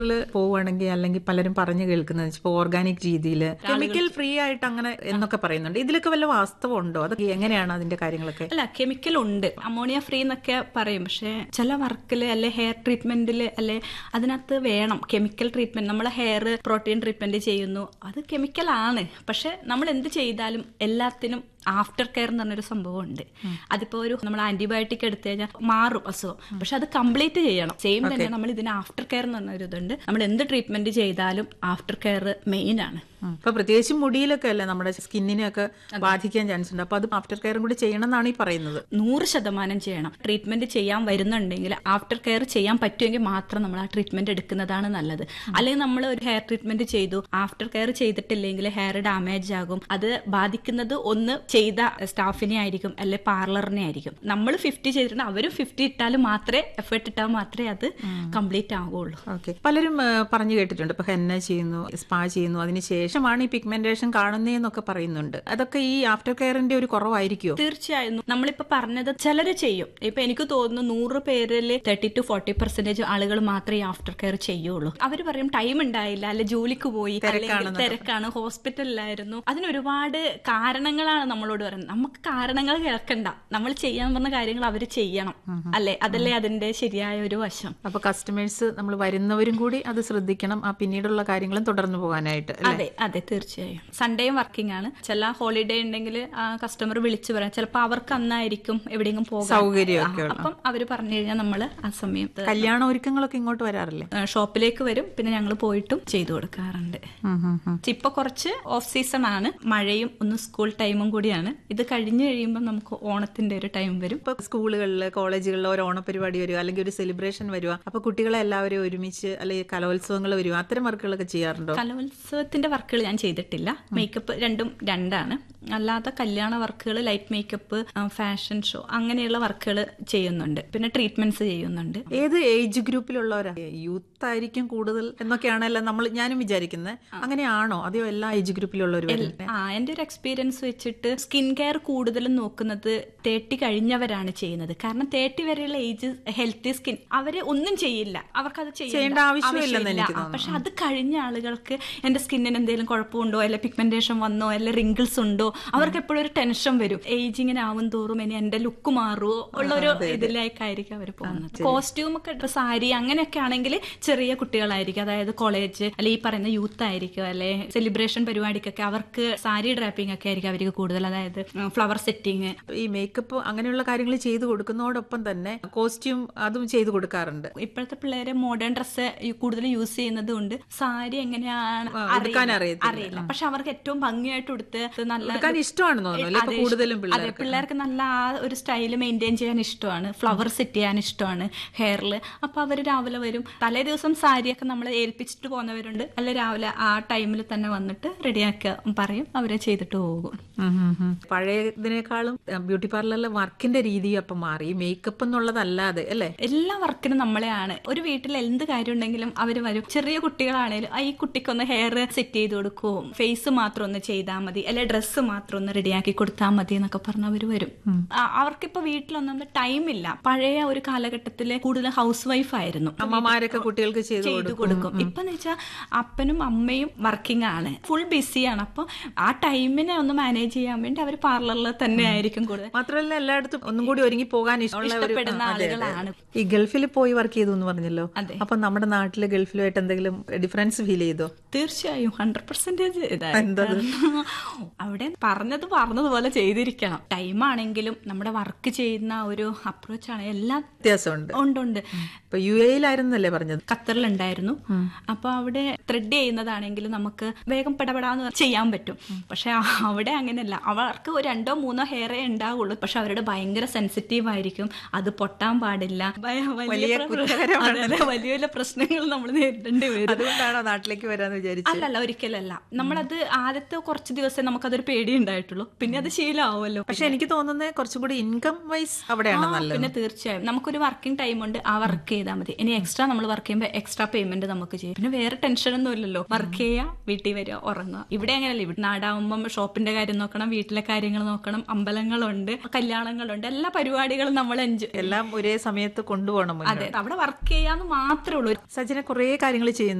പോവുകയാണെങ്കിൽ അല്ലെങ്കിൽ പലരും പറഞ്ഞു കേൾക്കുന്നത് ഇപ്പോൾ ഓർഗാനിക് രീതിയിൽ കെമിക്കൽ ഫ്രീ ആയിട്ട് അങ്ങനെ എന്നൊക്കെ പറയുന്നുണ്ട് ഇതിലൊക്കെ വല്ല വാസ്തവം ഉണ്ടോ അത് എങ്ങനെയാണ് അതിന്റെ കാര്യങ്ങളൊക്കെ അല്ല കെമിക്കൽ ഉണ്ട് അമോണിയ ഫ്രീ എന്നൊക്കെ പറയും പക്ഷെ ചില വർക്കിൽ അല്ലെ ഹെയർ ട്രീറ്റ്മെന്റിൽ അല്ലെ അതിനകത്ത് വേണം കെമിക്കൽ ട്രീറ്റ്മെന്റ് നമ്മൾ ഹെയർ പ്രോട്ടീൻ ട്രീറ്റ്മെന്റ് ചെയ്യുന്നു അത് കെമിക്കൽ ആണ് പക്ഷെ നമ്മൾ എന്ത് ചെയ്താലും എല്ലാത്തിനും ആഫ്റ്റർ കെയർ എന്ന് പറഞ്ഞൊരു സംഭവം ഉണ്ട് അതിപ്പോ ഒരു നമ്മൾ ആന്റിബയോട്ടിക് എടുത്തു കഴിഞ്ഞാൽ മാറും അസുഖം പക്ഷെ അത് കംപ്ലീറ്റ് ചെയ്യണം സെയിം തന്നെ നമ്മൾ ഇതിന് ആഫ്റ്റർ കെയർ എന്ന് പറഞ്ഞൊരു ഇതുണ്ട് നമ്മൾ എന്ത് ട്രീറ്റ്മെന്റ് ചെയ്താലും ആഫ്റ്റർ കെയർ മെയിൻ ആണ് ഉം. ഇപ്പൊ പ്രത്യേകിച്ച് മുടിയിലൊക്കെ അല്ലേ നമ്മുടെ സ്കിന്നിനെയൊക്കെ ബാധിക്കാൻ ചാൻസ് ഉണ്ട് അപ്പൊ അത് ആഫ്റ്റർ കെയറും കൂടി ചെയ്യണം എന്നാണ് ഈ പറയുന്നത് നൂറ് ശതമാനം ചെയ്യണം ട്രീറ്റ്മെന്റ് ചെയ്യാൻ വരുന്നുണ്ടെങ്കിൽ ആഫ്റ്റർ കെയർ ചെയ്യാൻ പറ്റുമെങ്കിൽ മാത്രം നമ്മൾ ആ ട്രീറ്റ്മെന്റ് എടുക്കുന്നതാണ് നല്ലത് അല്ലെങ്കിൽ നമ്മൾ ഒരു ഹെയർ ട്രീറ്റ്മെന്റ് ചെയ്തു ആഫ്റ്റർ കെയർ ചെയ്തിട്ടില്ലെങ്കിൽ ഹെയർ ഡാമേജ് ആകും അത് ബാധിക്കുന്നത് ഒന്ന് ചെയ്ത സ്റ്റാഫിനെ ആയിരിക്കും അല്ലെ പാർലറിനെ ആയിരിക്കും നമ്മൾ ഫിഫ്റ്റി ചെയ്തിട്ടുണ്ട് അവരും ഫിഫ്റ്റി ഇട്ടാൽ മാത്രമേ എഫേർട്ട് ഇട്ടാൽ മാത്രമേ അത് കംപ്ലീറ്റ് ആകുള്ളൂ ഓക്കെ പലരും ആ, പറഞ്ഞു കേട്ടിട്ടുണ്ട് ഇപ്പൊ ഹെന്ന ചെയ്യുന്നു സ്പാ ചെയ്യുന്നു അതിന് ശേഷമാണ് ഈ പിഗ്മെന്റേഷൻ കാണുന്നതെന്നൊക്കെ പറയുന്നുണ്ട് അതൊക്കെ ഈ ആഫ്റ്റർ കെയറിന്റെ ഒരു കുറവായിരിക്കുമോ തീർച്ചയായും നമ്മളിപ്പോ പറഞ്ഞത് ചിലര് ചെയ്യും ഇപ്പൊ എനിക്ക് തോന്നുന്നു നൂറ് പേരിൽ തേർട്ടി ടു ഫോർട്ടി പെർസെന്റേജ് ആളുകൾ മാത്രമേ ആഫ്റ്റർ കെയർ ചെയ്യുള്ളൂ അവര് പറയും ടൈം ഉണ്ടായില്ല അല്ലെ ജോലിക്ക് പോയി അല്ലെങ്കിൽ തിരക്കാണ് ഹോസ്പിറ്റലിലായിരുന്നു അതിന് ഒരുപാട് കാരണങ്ങളാണ് നമ്മളോട് പറയുന്നത് നമുക്ക് കാരണങ്ങൾ കേൾക്കണ്ട നമ്മൾ ചെയ്യാൻ പറഞ്ഞ കാര്യങ്ങൾ അവര് ചെയ്യണം അല്ലെ അതല്ലേ അതിന്റെ ശരിയായ ഒരു വശം അപ്പൊ കസ്റ്റമേഴ്സ് നമ്മൾ വരുന്നവരും കൂടി അത് ശ്രദ്ധിക്കണം ആ പിന്നീടുള്ള കാര്യങ്ങളും തുടർന്നു പോകാനായിട്ട് അല്ലേ? അതെ അതെ തീർച്ചയായും സൺഡേയും വർക്കിംഗ് ആണ് ചില ഹോളിഡേ ഉണ്ടെങ്കിൽ കസ്റ്റമർ വിളിച്ചു പറയാം ചിലപ്പോൾ അവർക്ക് അന്നായിരിക്കും എവിടെയെങ്കിലും പോകാൻ സൗകര്യമൊക്കെ ആ, അപ്പം അവര് പറഞ്ഞു കഴിഞ്ഞാൽ നമ്മൾ ആ സമയത്ത് കല്യാണ ഒരുക്കങ്ങളൊക്കെ ഇങ്ങോട്ട് വരാറില്ലേ ആ, ഷോപ്പിലേക്ക് വരും പിന്നെ ഞങ്ങൾ പോയിട്ടും ചെയ്തു കൊടുക്കാറുണ്ട് ഉം, ഉം, ഉം. ഇപ്പൊ കുറച്ച് ഓഫ് സീസൺ ആണ് മഴയും ഒന്ന് സ്കൂൾ ടൈമും കൂടിയാണ് ഇത് കഴിഞ്ഞു കഴിയുമ്പോൾ നമുക്ക് ഓണത്തിന്റെ ഒരു ടൈം വരും ഇപ്പൊ സ്കൂളുകളിൽ കോളേജുകളിൽ ഒരു ഓണപരിപാടി വരിക അല്ലെങ്കിൽ ഒരു സെലിബ്രേഷൻ വരിക അപ്പൊ കുട്ടികളെ എല്ലാവരും ഒരുമിച്ച് അല്ലെങ്കിൽ കലോത്സവങ്ങൾ വരിക അത്തരം വർക്കുകളൊക്കെ ചെയ്യാറുണ്ടോ കലോത്സവത്തിന്റെ വർക്കുകൾ ഞാൻ ചെയ്തിട്ടില്ല മേക്കപ്പ് രണ്ടും രണ്ടാണ് അല്ലാതെ കല്യാണ വർക്കുകൾ ലൈറ്റ് മേക്കപ്പ് ഫാഷൻ ഷോ അങ്ങനെയുള്ള വർക്കുകൾ ചെയ്യുന്നുണ്ട് പിന്നെ ട്രീറ്റ്മെന്റ്സ് ചെയ്യുന്നുണ്ട് ഏത് ഏജ് ഗ്രൂപ്പിലുള്ളവരാ യൂത്ത് ആയിരിക്കും കൂടുതൽ എന്നൊക്കെയാണല്ലോ നമ്മൾ ഞാനും വിചാരിക്കുന്നത് അങ്ങനെയാണോ അതെയോ എല്ലാ ഏജ് ഗ്രൂപ്പിലുള്ളവർ വരുന്നത് ആ എന്റെ ഒരു എക്സ്പീരിയൻസ് വെച്ചിട്ട് സ്കിൻ കെയർ കൂടുതലും നോക്കുന്നത് തേർട്ടി കഴിഞ്ഞവരാണ് ചെയ്യുന്നത് കാരണം തേർട്ടി വരെയുള്ള ഏജ് ഹെൽത്തി സ്കിൻ അവര് ഒന്നും ചെയ്യില്ല അവർക്ക് അത് ചെയ്യേണ്ട ആവശ്യമില്ലെന്ന് എനിക്ക് ആ, പക്ഷെ അത് കഴിഞ്ഞ ആളുകൾക്ക് എന്റെ സ്കിന്നിന് എന്തെങ്കിലും കുഴപ്പമുണ്ടോ അല്ലെ പിഗ്മെന്റേഷൻ വന്നോ അല്ലെ റിങ്കിൾസ് ഉണ്ടോ അവർക്ക് എപ്പോഴും ഒരു ടെൻഷൻ വരും ഏജിങ്ങിന് ആവും തോറും ഇനി എന്റെ ലുക്ക് മാറുമോ ഉള്ള ഒരു ഇതിലേക്കായിരിക്കും അവർ പോകുന്നത് കോസ്റ്റ്യൂം ഒക്കെ ഇപ്പൊ സാരി അങ്ങനെയൊക്കെ ആണെങ്കിൽ ചെറിയ കുട്ടികളായിരിക്കും അതായത് കോളേജ് അല്ലെ ഈ പറയുന്ന യൂത്ത് ആയിരിക്കും അല്ലെ സെലിബ്രേഷൻ പരിപാടിക്കൊക്കെ അവർക്ക് സാരി ഡ്രാപ്പിംഗ് ഒക്കെ ആയിരിക്കും അവർക്ക് കൂടുതൽ അതായത് ഫ്ലവർ സെറ്റിങ് ഈ മേക്കപ്പ് അങ്ങനെയുള്ള കാര്യങ്ങൾ ചെയ്തു കൊടുക്കുന്നതോടൊപ്പം തന്നെ കോസ്റ്റ്യൂം അതും ചെയ്തു കൊടുക്കാറുണ്ട് ഇപ്പോഴത്തെ പിള്ളേര് മോഡേൺ ഡ്രസ്സ് കൂടുതൽ യൂസ് ചെയ്യുന്നത് കൊണ്ട് സാരി എങ്ങനെയാണ് ഉടുക്കാൻ അറിയില്ല. അറിയത്തില്ല. അറിയില്ല പക്ഷെ അവർക്ക് ഏറ്റവും ഭംഗിയായിട്ട് ഉടുത്ത് നല്ല എടുക്കാൻ ഇഷ്ടമാണെന്ന് തോന്നുന്നു അല്ലേ? ഇപ്പൊ അതെ, കൂടുതലും അതെ പിള്ളേർക്ക് പിള്ളേർക്ക് നല്ല ആ ഒരു സ്റ്റൈൽ മെയിൻറ്റെയിൻ ചെയ്യാൻ ഇഷ്ടമാണ് ഫ്ലവർ സെറ്റ് ചെയ്യാൻ ഇഷ്ടമാണ് ഹെയറിൽ അപ്പൊ അവർ രാവിലെ വരും തലേ ദിവസം സാരിയൊക്കെ നമ്മൾ ഏൽപ്പിച്ചിട്ട് പോകുന്നവരുണ്ട് അല്ല രാവിലെ ആ ടൈമിൽ തന്നെ വന്നിട്ട് റെഡിയാക്കുക പറയും അവരെ ചെയ്തിട്ട് പോകും ഉം ഉം ഉം. പഴയതിനേക്കാളും ബ്യൂട്ടി പാർലറിലെ വർക്കിന്റെ രീതി അപ്പം മാറി മേക്കപ്പ് എന്നുള്ളതല്ലാതെ അല്ലേ എല്ലാ വർക്കിനും നമ്മളെയാണ് ഒരു വീട്ടിൽ എന്ത് കാര്യം ഉണ്ടെങ്കിലും അവർ വരും ചെറിയ കുട്ടികളാണേലും "ആ, ഈ കുട്ടിക്കൊന്ന് ഹെയർ സെറ്റ് ചെയ്ത് കൊടുക്കുമോ ഫേസ് മാത്രം ഒന്ന് ചെയ്താൽ മതി അല്ലെ ഡ്രസ്സ് മാത്രം ഒന്ന് റെഡിയാക്കി കൊടുത്താൽ മതി എന്നൊക്കെ പറഞ്ഞ് അവർ വരും ആ, അവർക്കിപ്പോ വീട്ടിലൊന്നും ടൈം ഇല്ല പഴയ ഒരു കാലഘട്ടത്തിൽ കൂടുതൽ ഹൗസ് വൈഫ് ആയിരുന്നു അമ്മമാരൊക്കെ കുട്ടികൾക്ക് ചെയ്തു ചെയ്തു കൊടുക്കും ഇപ്പൊ എന്ന് വെച്ചാൽ അപ്പനും അമ്മയും വർക്കിംഗ് ആണ് ഫുൾ ബിസിയാണ് അപ്പൊ ആ ടൈമിനെ ഒന്ന് മാനേജ് ചെയ്യാൻ വേണ്ടി അവർ പാർലറിൽ തന്നെ ആയിരിക്കും കൂടുതൽ മാത്രമല്ല എല്ലായിടത്തും ഒന്നും കൂടി ഒരുങ്ങി പോകാൻ ഇഷ്ടമുള്ള ഒരു- ഇഷ്ടപ്പെടുന്ന ആ, അതെ, അതെ. ആളുകളാണ്. ഈ ഗൾഫിൽ പോയി വർക്ക് ചെയ്തു എന്ന് പറഞ്ഞല്ലോ അതെ. അപ്പൊ നമ്മുടെ നാട്ടിലെ ഗൾഫിലുമായിട്ട് എന്തെങ്കിലും ഡിഫറൻസ് ഫീൽ ചെയ്തോ തീർച്ചയായും ഹൺഡ്രഡ് പെർസെന്റേജ് എന്തത്? അവിടെ പറഞ്ഞത് പറഞ്ഞതുപോലെ ചെയ്തിരിക്കണം ടൈം ആണെങ്കിലും നമ്മുടെ വർക്ക് ചെയ്യുന്ന ഒരു അപ്രോച്ച് ആണ് എല്ലാം വ്യത്യാസമുണ്ട് ഉണ്ട് ഉണ്ട് ഇപ്പൊ യു എയിലായിരുന്നല്ലേ പറഞ്ഞത് ഖത്തറിലുണ്ടായിരുന്നു അപ്പൊ അവിടെ ത്രെഡ് ചെയ്യുന്നതാണെങ്കിൽ നമുക്ക് വേഗം പെടപെടാന്ന് ചെയ്യാൻ പറ്റും പക്ഷെ അവിടെ അങ്ങനെയല്ല അവർക്ക് ഒരു രണ്ടോ മൂന്നോ ഹെയറേ ഉണ്ടാവുള്ളൂ പക്ഷെ അവരുടെ ഭയങ്കര സെൻസിറ്റീവ് ആയിരിക്കും അത് പൊട്ടാൻ പാടില്ല ഭയ- വലിയ പ്ര- കുറ്റകരമാണ്. അതെ, അതെ, വലിയ വലിയ പ്രശ്നങ്ങൾ നമ്മൾ നേരിടേണ്ടി വരും അതുകൊണ്ടാണോ നാട്ടിലേക്ക് വരാന്ന് വിചാരിച്ചു അല്ലല്ല ഒരിക്കലല്ല നമ്മളത് ആദ്യത്തെ കുറച്ച് ദിവസം നമുക്കതൊരു പേടി പേടി ഉണ്ടായിട്ടുള്ളൂ പിന്നെ അത് ശീലമാവുമല്ലോ പക്ഷെ എനിക്ക് തോന്നുന്നത് കുറച്ചും കൂടി ഇൻകം വൈസ് അവിടെയാണ് ആ, നല്ലത് പിന്നെ തീർച്ചയായും നമുക്കൊരു വർക്കിംഗ് ടൈം ഉണ്ട് ആ വർക്ക് ചെയ്താൽ മതി ഇനി എക്സ്ട്രാ നമ്മൾ വർക്ക് ചെയ്യുമ്പോൾ എക്സ്ട്രാ പേയ്മെന്റ് നമുക്ക് ചെയ്യും പിന്നെ വേറെ ടെൻഷൻ ഒന്നും ഇല്ലല്ലോ വർക്ക് ചെയ്യുക വീട്ടിൽ വരിക ഉറങ്ങുക ഇവിടെ അങ്ങനെയല്ല ഇവിടെ നാടാവുമ്പം ഷോപ്പിന്റെ കാര്യം നോക്കണം വീട്ടിലെ കാര്യങ്ങൾ നോക്കണം അമ്പലങ്ങളുണ്ട് കല്യാണങ്ങളുണ്ട് എല്ലാ പരിപാടികളും നമ്മൾ എൻജോയ് എല്ലാം ഒരേ സമയത്ത് കൊണ്ടുപോകണം മുന്നോട്ട്. അതെ അവിടെ വർക്ക് ചെയ്യാന്ന് മാത്രമേ ഉള്ളൂ സജിന കുറേ കാര്യങ്ങൾ ചെയ്യുന്നു